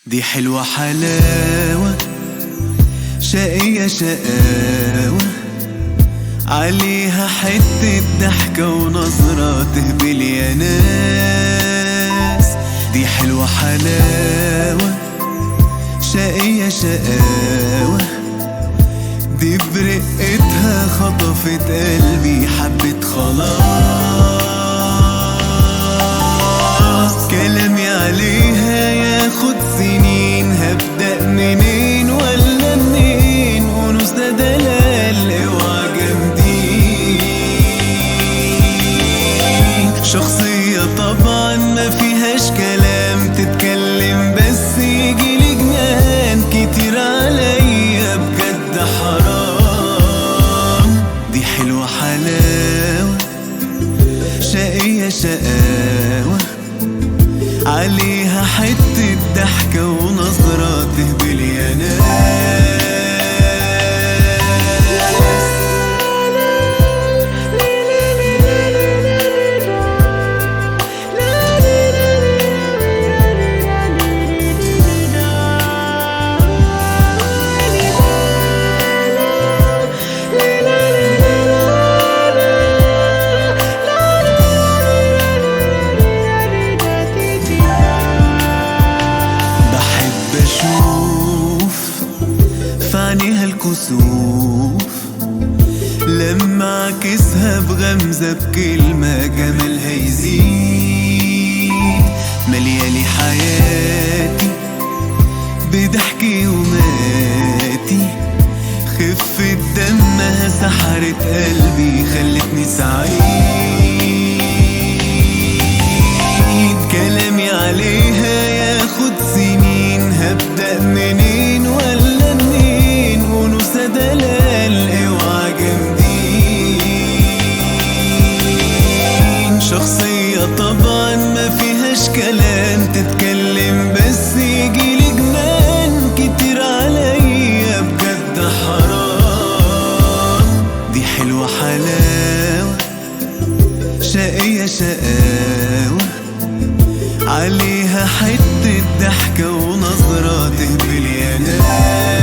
دي حلوة حلاوة شقية شقاوة عليها حتة ضحكة ونظرة تهبل يا ناس دي حلوة حلاوة شقية شقاوة دي برقتها خطفت قلبي حبت خلاص كلامي عليها ياخد سنين هبدأ منين ولا منين ونص ده دلال اوعى جامدين شخصية طبعا ما فيهاش كلام تتكلم بس يجيلي جنان كتير عليا بجد حرام دي حلوة حلاوة شقية شقاوة عليها حتة ضحكة ونظرة تهبل يا ناس بحب اشوف في عينيها الكسوف لما اعكسها بغمزة بكلمة جمالها يزيد مليالي حياتي بضحكي وماتي خفة دمها سحرت قلبي خلتني سعيد كلامي عليها ياخد سنين هبدأ منين ولا منين ونوسة دلال اوعى جامدين شخصية طبعا ما فيهاش كلام تتكلم بس يجيلي جنان كتير عليا بجد حرام دي حلوة حلاوة شقية شقاوة عليها حتة ضحكة ونظرة تهبل يا ناس